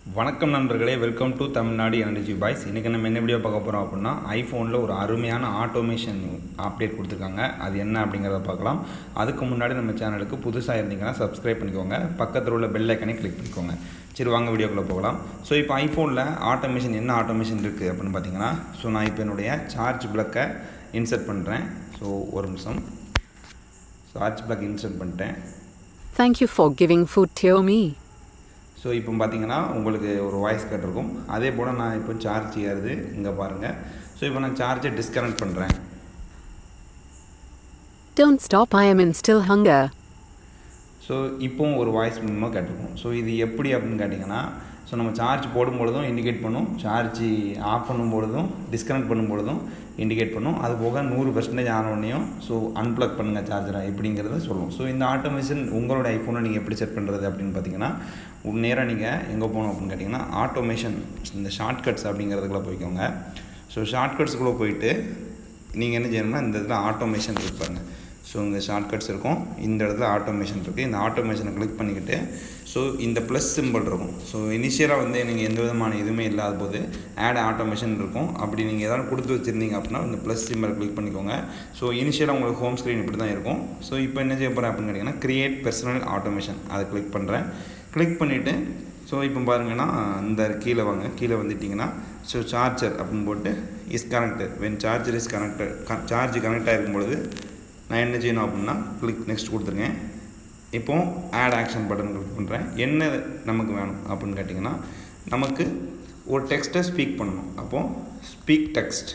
வணக்கம் நண்பர்களே welcome to Tamil Nadu energy boys இன்றைக்கி நம்ம என்ன வீடியோ பார்க்க போகிறோம் அப்படின்னா ஐஃபோனில் ஒரு அருமையான ஆட்டோமேஷன் அப்டேட் கொடுத்துருக்காங்க அது என்ன அப்படிங்கிறத பார்க்கலாம் அதுக்கு முன்னாடி நம்ம சேனலுக்கு புதுசாக இருந்தீங்கன்னா சப்ஸ்கிரைப் பண்ணிக்கோங்க பக்கத்தில் உள்ள பெல் ஐக்கனை கிளிக் பண்ணிக்கோங்க சரி வாங்க வீடியோக்குள்ளே போகலாம் ஸோ இப்போ ஐஃபோனில் ஆட்டோமேஷன் என்ன ஆட்டோமேஷன் இருக்குது அப்படின்னு பார்த்தீங்கன்னா ஸோ நான் இப்போ என்னுடைய சார்ஜ் பிளக்கை இன்சர்ட் பண்ணுறேன் ஸோ ஒரு நிமிஷம் சார்ஜ் பிளக் இன்சர்ட் பண்ணிட்டேன் Thank you for giving food to me. So இப்போ பார்த்தீங்கன்னா உங்களுக்கு ஒரு வாய்ஸ் கேட்டிருக்கும் அதே போல் நான் இப்போ சார்ஜ் ஏறுது இங்கே பாருங்கள் ஸோ இப்போ நான் சார்ஜை டிஸ்கனெக்ட் பண்ணுறேன் Don't stop, I am in still hunger. So இப்போவும் ஒரு வாய்ஸ் மூலமாக கேட்டிருக்கும் ஸோ இது எப்படி அப்படின்னு கேட்டிங்கன்னா ஸோ நம்ம சார்ஜ் போடும் பொழுதும் இண்டிகேட் பண்ணும் சார்ஜ் ஆஃப் பண்ணும் பொழுதும் டிஸ்கனெக்ட் பண்ணும் பொழுதும் இண்டிகேட் பண்ணும் அது போக நூறு பர்சன்டேஜ் ஆனோடனையும் ஸோ அன்பிளக் பண்ணுங்கள் சார்ஜரை எப்படிங்கிறத சொல்லும் ஸோ இந்த ஆட்டோமேஷன் உங்களோட ஐஃபோனை நீங்கள் எப்படி செட் பண்ணுறது அப்படின்னு பார்த்தீங்கன்னா நேராக நீங்கள் எங்கே போகணும் அப்படின்னு கேட்டிங்கன்னா ஆட்டோமேஷன் இந்த ஷார்ட்கட்ஸ் அப்படிங்கிறதுக்குள்ளே போய்க்கோங்க ஸோ ஷார்ட்கட்ஸுக்குள்ளே போயிட்டு நீங்கள் என்ன செய்யணும்னா இந்த இதில் ஆட்டோமேஷன் இருக்கு பாருங்க ஸோ இங்கே ஷார்ட்கட்ஸ் இருக்கும் இந்த இடத்துல ஆட்டோமேஷன் இருக்குது இந்த ஆட்டோமேஷனை கிளிக் பண்ணிக்கிட்டு ஸோ இந்த ப்ளஸ் சிம்பிள் இருக்கும் ஸோ இனிஷியலாக வந்து நீங்கள் எந்த விதமான இதுவுமே இல்லாத போது ஆட் ஆட்டோமேஷன் இருக்கும் அப்படி நீங்கள் எதாவது கொடுத்து வச்சுருந்தீங்க அப்படின்னா இந்த ப்ளஸ் சிம்பிள் கிளிக் பண்ணிக்கோங்க ஸோ இனிஷியலாக உங்களுக்கு ஹோம் ஸ்க்ரீன் இப்படி தான் இருக்கும் ஸோ இப்போ என்ன செய்ய போகிறேன் அப்படின்னு கேட்டிங்கன்னா கிரியேட் பர்சனல் ஆட்டோமேஷன் அதை கிளிக் பண்ணுறேன் கிளிக் பண்ணிவிட்டு ஸோ இப்போ பாருங்கன்னா இந்த கீழே வாங்க கீழே வந்துட்டிங்கன்னா ஸோ சார்ஜர் அப்படின்னு போட்டு is connected when charger is connected charge connect ஆகிருக்கும் பொழுது நான் என்ன செய்யணும் அப்படின்னா கிளிக் நெக்ஸ்ட் கொடுத்துருங்க இப்போ ஆட் ஆக்ஷன் பட்டன் கிளிக் பண்ணுறேன் என்ன நமக்கு வேணும் அப்படின்னு கேட்டிங்கன்னா நமக்கு ஒரு டெக்ஸ்ட்டை ஸ்பீக் பண்ணணும் அப்போது ஸ்பீக் டெக்ஸ்ட்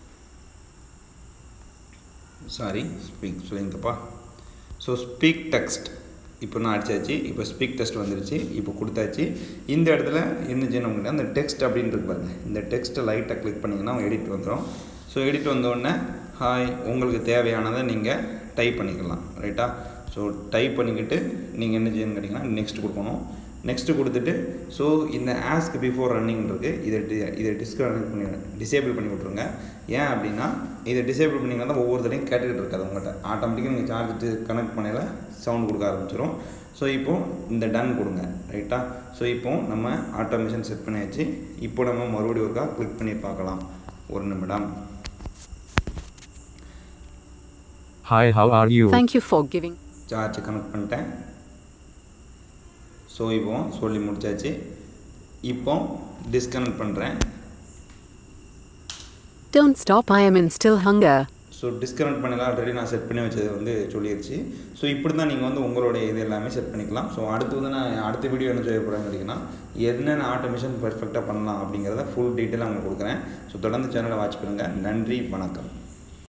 சாரி ஸ்பீக் சொல்லிங்கப்பா ஸோ ஸ்பீக் டெக்ஸ்ட் இப்போ நான் அடிச்சாச்சு இப்போ ஸ்பீக் டெஸ்ட் வந்துருச்சு இப்போ கொடுத்தாச்சு இந்த இடத்துல என்ன செய்யணும் அப்படின்னா அந்த டெக்ஸ்ட் அப்படின்னு இருக்கு பாருங்க இந்த டெக்ஸ்ட்டை லைட்டாக கிளிக் பண்ணிங்கன்னா எடிட் வந்துடும் ஸோ எடிட் வந்தோடனே ஹாய் உங்களுக்கு தேவையானதை நீங்கள் டைப் பண்ணிக்கலாம் ரைட்டா ஸோ டைப் பண்ணிக்கிட்டு நீங்கள் என்ன செய்யணும்னு கேட்டிங்கன்னா நெக்ஸ்ட் கொடுக்கணும் நெக்ஸ்ட்டு கொடுத்துட்டு ஸோ இந்த ஆஸ்க் பிஃபோர் ரன்னிங் இருக்குது இதை டி இதை டிஸ்கனெக்ட் பண்ணி டிசேபிள் பண்ணி விட்ருங்க ஏன் அப்படின்னா இதை டிசேபிள் பண்ணிங்கன்னா தான் ஒவ்வொரு தடையும் கேட்டுக்கிட்டு இருக்காது உங்கள்கிட்ட ஆட்டோமேட்டிக்காக நீங்கள் சார்ஜ் கனெக்ட் பண்ணையில் சவுண்ட் கொடுக்க ஆரம்பிச்சிடும் ஸோ இப்போது இந்த டன் கொடுங்க ரைட்டா ஸோ இப்போது நம்ம ஆட்டோமேஷன் செட் பண்ணியாச்சு இப்போ நம்ம மறுபடியும் ஒருக்கா கிளிக் பண்ணி பார்க்கலாம் ஒரு நிமிடம் Hi, how are you? Thank you for giving. Charge connect பண்ணிட்டேன் ஸோ இப்போ சொல்லி முடிச்சாச்சு இப்போ டிஸ்கனெக்ட் பண்ணுறேன் Don't stop, I am in still hunger. So disconnect பண்ணலாம் ஆல்ரெடி நான் செட் பண்ணி வச்சது வந்து சொல்லிடுச்சு ஸோ இப்படி தான் நீங்கள் வந்து உங்களுடைய இது எல்லாமே செட் பண்ணிக்கலாம் ஸோ அடுத்து வந்து நான் அடுத்த வீடியோ என்ன செய்ய போகிறேன்னு கேட்டிங்கன்னா என்னென்ன ஆட்டோமேஷன் பர்ஃபெக்டாக பண்ணலாம் அப்படிங்கிறத ஃபுல் டீட்டெயிலாக உங்களுக்கு கொடுக்குறேன் ஸோ தொடர்ந்து சேனலை வாட்ச் பண்ணுங்கள் நன்றி வணக்கம்